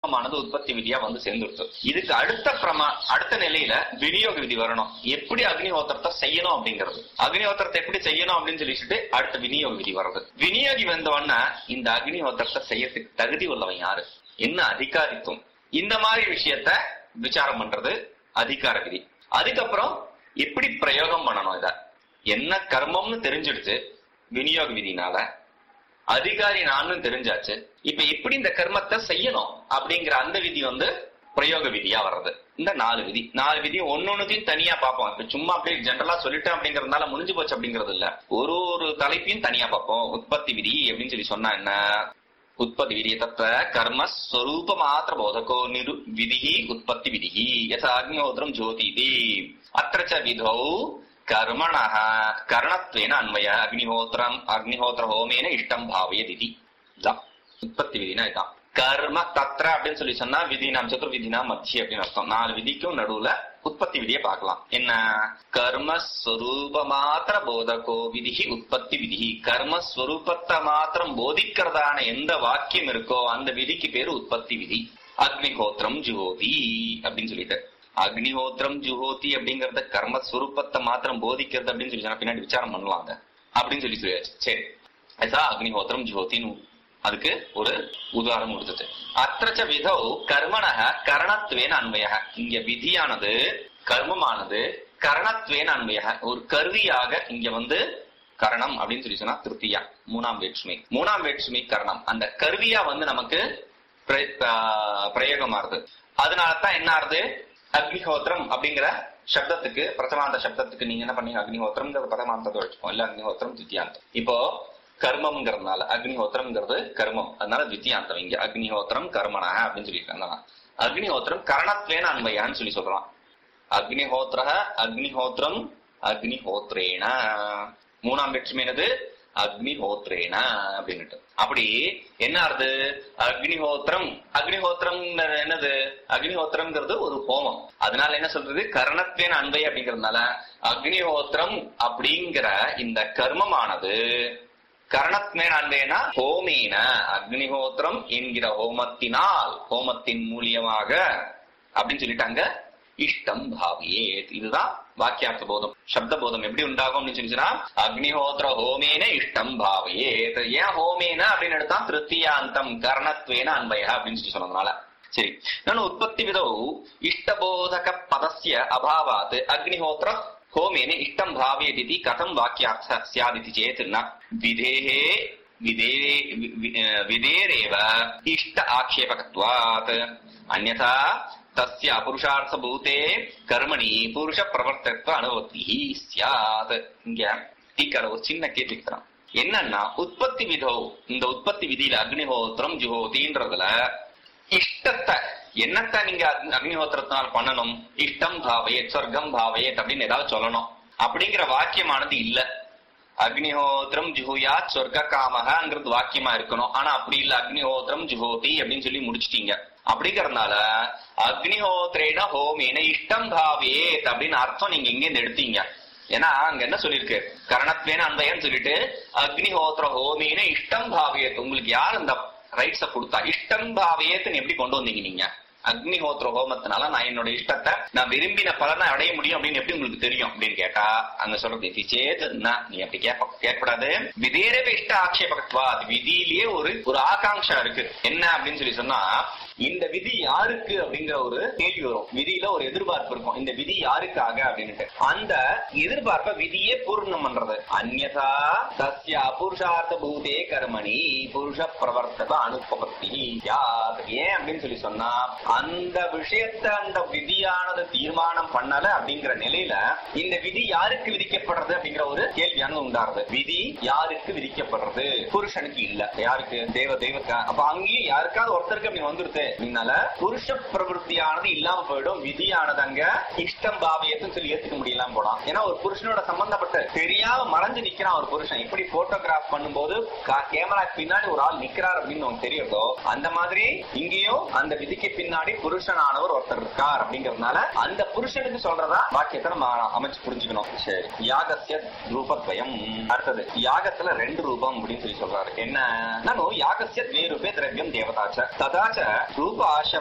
கர்மமானது உற்பத்தி விதியா வந்து சேர்ந்துருச்சு இதுக்கு அடுத்த பிரமா அடுத்த நிலையில விநியோக விதி வரணும் எப்படி அக்னிஹோத்திரத்தை செய்யணும் அப்படிங்கிறது அக்னிஹோத்திரத்தை எப்படி செய்யணும் அப்படின்னு சொல்லிட்டு அடுத்த விநியோக விதி வர்றது விநியோகி வந்தவொடனே இந்த அக்னிஹோத்திரத்தை செய்யறதுக்கு தகுதி உள்ளவன் யாரு என்ன அதிகாரித்துவம் இந்த மாதிரி விஷயத்த விசாரம் பண்றது அதிகார விதி அதுக்கப்புறம் எப்படி பிரயோகம் பண்ணணும் இத என்ன கர்மம்னு தெரிஞ்சிடுச்சு விநியோக விதினால அதிகாரி நானும் தெரிஞ்சாச்சு இப்ப எப்படி இந்த கர்மத்தை செய்யணும் அப்படிங்கிற அந்த விதி வந்து பிரயோக விதியா வர்றது இந்த நாலு விதி நாலு விதி ஒன்னொன்னுத்தையும் தனியா பார்ப்போம் இப்ப சும்மா அப்படியே ஜென்ரலா சொல்லிட்டேன் அப்படிங்கறதுனால முடிஞ்சு போச்சு அப்படிங்கறது இல்ல ஒரு ஒரு தலைப்பையும் தனியா பார்ப்போம் உற்பத்தி விதி அப்படின்னு சொல்லி சொன்னா என்ன உற்பத்தி விதி தத்த கர்ம ஸ்வரூப மாத்திர போதகோ நிரு விதி உற்பத்தி விதி யசா அக்னிஹோத்திரம் ஜோதி அத்திர ச விதௌ கர்மண கரணத்வேன அன்வய அக்னிஹோத்திரம் அக்னிஹோத்திர ஹோமேன இஷ்டம் பாவயத் இது இதான் உற்பத்தி விதினா இதான் கர்ம தத்ர அப்படின்னு சொல்லி சொன்னா விதினாம் சதுர்விதினா மத்திய அப்படின்னு அர்த்தம் நாலு விதிக்கும் நடுவுல உற்பத்தி விதியை பார்க்கலாம் என்ன கர்மஸ்வரூப மாத்திர போதகோ விதி உற்பத்தி விதி கர்மஸ்வரூபத்தை மாத்திரம் போதிக்கிறதான எந்த வாக்கியம் இருக்கோ அந்த விதிக்கு பேரு உற்பத்தி விதி அக்னிஹோத்திரம் ஜுஹோதி அப்படின்னு சொல்லிட்டு அக்னிஹோத்திரம் ஜுஹோதி அப்படிங்கறத கர்மஸ்வரூபத்தை மாத்திரம் போதிக்கிறது அப்படின்னு சொல்லி சொன்னா பின்னாடி விசாரம் பண்ணலாம் அத அப்படின்னு சொல்லி சொல்லியாச்சு சரி ஐசா அக்னிஹோத்திரம் ஜுஹோதின்னு அதுக்கு ஒரு உதாரணம் கொடுத்தது அத்திரச்ச விதௌ கர்மணக கரணத்வேன அன்வய இங்க விதியானது கர்மமானது கரணத்வேன அன்வய ஒரு கருவியாக இங்க வந்து கரணம் அப்படின்னு சொல்லி சொன்னா திருத்தியா மூணாம் வேற்றுமை மூணாம் வேற்றுமை கரணம் அந்த கருவியா வந்து நமக்கு பிர- ஆஹ் பிரயோகமாறுது அதனாலதான் என்ன ஆறுது அக்னிஹோத்திரம் அப்படிங்கிற சப்தத்துக்கு பிரதமாந்த சப்தத்துக்கு நீங்க என்ன பண்ணீங்க அக்னிஹோத்திரம்ங்கிற பிரதமாந்தத்தை வச்சுப்போம் இல்ல அக்னிஹோத்திரம் தித்தியாந்தம் இப்போ கர்மம்ங்கிறதுனால அக்னிஹோத்திரம்ங்கிறது கர்மம் அதனால தித்தியாந்தம் இங்க அக்னிஹோத்திரம் கர்மண அப்படின்னு சொல்லியிருக்காங்க அக்னிஹோத்திரம் கரணத்வேன அன்வயான்னு சொல்லி சொல்றான் அக்னிஹோத்திர அக்னிஹோத்திரம் அக்னிஹோத்ரேன மூணாம் வெற்றுமை என்னது அக்னிஹோத்ரேன அப்படின்னுட்டு அப்படி என்ன ஆறுது அக்னிஹோத்திரம் அக்னிஹோத்திரம் என்னது அக்னிஹோத்திரம்ங்கிறது ஒரு ஹோமம் அதனால என்ன சொல்றது கரணத்வேன அன்பை அப்படிங்கறதுனால அக்னிஹோத்திரம் அப்படிங்கிற இந்த கர்மமானது கரணத்மேன அன்பேனா ஹோமேன அக்னிஹோத்திரம் என்கிற ஹோமத்தினால் ஹோமத்தின் மூலியமாக அப்படின்னு சொல்லிட்டாங்க இஷ்டம் பாவியே இதுதான் வாக்கியார்த்த போதம் சப்த போதம் எப்படி உண்டாகும் அப்படின்னு சொல்லிச்சுன்னா அக்னிஹோத்திர ஹோமேன இஷ்டம் பாவியே ஏன் ஹோமேன அப்படின்னு எடுத்தா திருத்தியாந்தம் கர்ணத்வேன அன்பய அப்படின்னு சொல்லி சொன்னதுனால சரி நான் உற்பத்தி விதோ இஷ்டபோதக பதஸ்ய அபாவாத் அக்னிஹோத்திர ஹோமேன இஷ்டம் பாவயதி கதம் வாக்கியார்த்த சியாதிதி சேத் ந விதேஹே விதே வி- வி- விதேரேவ இஷ்ட ஆக்ஷேபகத்வாத் அந்யதா தஸ்ய புருஷார்த்தபூதே கர்மணி புருஷ பிரவர்த்தத்வ அனுபவத்தி சியாத் இங்க டீக்கால ஒரு சின்ன கேள்வி கேட்கிறான் என்னன்னா உற்பத்தி விதோ இந்த உற்பத்தி விதியில அக்னிஹோத்திரம் ஜுஹோதின்றதுல இஷ்டத்தை என்னத்தை நீங்க அக்னி- அக்னிஹோத்திரத்தினால் பண்ணணும் இஷ்டம் பாவையே சொர்க்கம் பாவையே அப்படின்னு ஏதாவது சொல்லணும் அப்படிங்கிற வாக்கியமானது இல்ல அக்னிஹோத்திரம் ஜுஹுயா சொர்க்க காமகங்கிறது வாக்கியமா இருக்கணும் ஆனா அப்படி இல்ல அக்னிஹோத்திரம் ஜுஹோதி அப்படின்னு சொல்லி முடிச்சிட்டீங்க அப்படிங்கறதுனால அக்னிஹோத்திரேன ஹோமேன இஷ்டம் பாவேத் அப்படின்னு அர்த்தம் நீங்க எங்க இருந்து எடுத்தீங்க ஏன்னா அங்க என்ன சொல்லிருக்கு கரணத்வேன அன்பயன்னு சொல்லிட்டு அக்னிஹோத்திர ஹோமேன இஷ்டம் பாவேத் உங்களுக்கு யார் இந்த ரைட்ஸ கொடுத்தா இஷ்டம் பாவேத்னு எப்படி கொண்டு வந்தீங்க நீங்க அக்னிஹோத்திர ஹோமத்தினால நான் என்னோட இஷ்டத்தை நான் விரும்பின பலனை அடைய முடியும் அப்படின்னு எப்படி உங்களுக்கு தெரியும் அப்படின்னு கேட்டா அங்க சொல்றது "இதி சேத் ந." நீ அப்படி கேட்ப கேட்கக்கூடாது விதேரவே இஷ்ட ஆட்சேபகத்வா அது விதியிலேயே ஒரு ஒரு ஆகாங்ஷா இருக்கு என்ன அப்படின்னு சொல்லி சொன்னா இந்த விதி யாருக்கு அப்படிங்கிற ஒரு கேள்வி வரும் விதியில ஒரு எதிர்பார்ப்பு இருக்கும் இந்த விதி யாருக்காக அப்படின்னுட்டு அந்த எதிர்பார்ப்பை விதியே பூர்ணம் பண்றது அந்யதா தஸ்ய அபுருஷார்த்த பூதே கர்மணி புருஷ பிரவர்த்தக அனுபவத்தி யாத் ஏன் அப்படின்னு சொல்லி சொன்னா அந்த விஷயத்தை அந்த விதியானது தீர்மானம் பண்ணல அப்படிங்கிற நிலையில இந்த விதி யாருக்கு விதிக்கப்படுறது அப்படிங்கிற ஒரு கேள்வியானது உண்டாருது விதி யாருக்கு விதிக்கப்படுறது புருஷனுக்கு இல்ல யாருக்கு தேவ தெய்வத்துக்கு அப்ப அங்கேயும் யாருக்காவது ஒருத்தருக்கு அப்படி வந்துருது அதனால புருஷ பிரவருத்தியானது இல்லாம போயிடும் விதியானது அங்க இஷ்டம் பாவியத்துன்னு சொல்லி ஏத்துக்க முடியலாம் போலாம் ஏன்னா ஒரு புருஷனோட சம்பந்தப்பட்ட தெரியாம மறைஞ்சு நிக்கிறான் ஒரு புருஷன் எப்படி போட்டோகிராஃப் பண்ணும்போது கேமரா பின்னாடி ஒரு ஆள் நிக்கிறார் அப்படின்னு நமக்கு தெரியுதோ அந்த மாதிரி இங்கேயும் அந்த விதிக்கு பின்னாடி புருஷனானவர் ஒருத்தர் இருக்கார் அப்படிங்கறதுனால அந்த புருஷனுக்கு சொல்றதா வாக்கியத்தை நம்ம அமைச்சு புரிஞ்சுக்கணும் சரி யாகசிய ரூபத்வயம் அடுத்தது யாகத்துல ரெண்டு ரூபம் அப்படின்னு சொல்லி சொல்றாரு என்ன நானும் யாகசிய த்வே ரூபே திரவியம் தேவதாச்ச ததாச்ச ரூப ஆச